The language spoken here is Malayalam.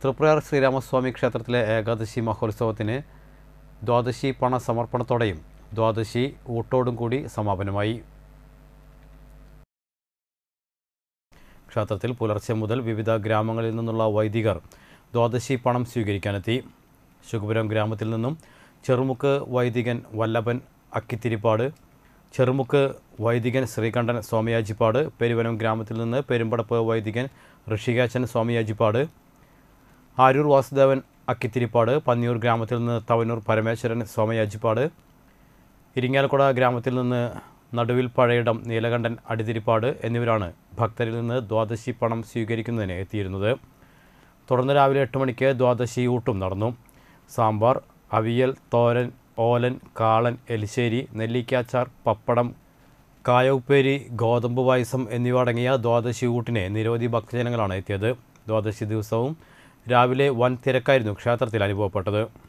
തൃപ്രയാർ ശ്രീരാമസ്വാമി ക്ഷേത്രത്തിലെ ഏകാദശി മഹോത്സവത്തിന് ദ്വാദശി പണ സമർപ്പണത്തോടെയും ദ്വാദശി ഊട്ടോടും കൂടി സമാപനമായി ക്ഷേത്രത്തിൽ പുലർച്ചെ മുതൽ വിവിധ ഗ്രാമങ്ങളിൽ നിന്നുള്ള വൈദികർ ദ്വാദശി പണം സ്വീകരിക്കാനെത്തി ശുകുപുരം ഗ്രാമത്തിൽ നിന്നും ചെറുമുക്ക് വൈദികൻ വല്ലഭൻ അക്കിത്തിരിപ്പാട് ചെറുമുക്ക് വൈദികൻ ശ്രീകണ്ഠൻ സ്വാമിയാജിപ്പാട് പെരുവനം ഗ്രാമത്തിൽ നിന്ന് പെരുമ്പടപ്പ് വൈദികൻ ഋഷികാച്ചൻ സ്വാമിയാജിപ്പാട് ആരൂർ വാസുദേവൻ അക്കിത്തിരിപ്പാട് പന്നിയൂർ ഗ്രാമത്തിൽ നിന്ന് തവനൂർ പരമേശ്വരൻ സ്വാമിയാജിപ്പാട് ഇരിങ്ങാലക്കുട ഗ്രാമത്തിൽ നിന്ന് നടുവിൽ പഴയിടം നീലകണ്ഠൻ അടിതിരിപ്പാട് എന്നിവരാണ് ഭക്തരിൽ നിന്ന് ദ്വാദശി പണം സ്വീകരിക്കുന്നതിന് എത്തിയിരുന്നത് തുടർന്ന് രാവിലെ എട്ട് മണിക്ക് ദ്വാദശി ഊട്ടും നടന്നു സാമ്പാർ അവിയൽ തോരൻ ഓലൻ കാളൻ എലിശ്ശേരി നെല്ലിക്കാച്ചാർ പപ്പടം കായഉപ്പേരി ഗോതമ്പ് പായസം എന്നിവ അടങ്ങിയ ദ്വാദശി ഊട്ടിന് നിരവധി ഭക്തജനങ്ങളാണ് എത്തിയത് ദ്വാദശി ദിവസവും രാവിലെ വൻ തിരക്കായിരുന്നു ക്ഷേത്രത്തിൽ അനുഭവപ്പെട്ടത്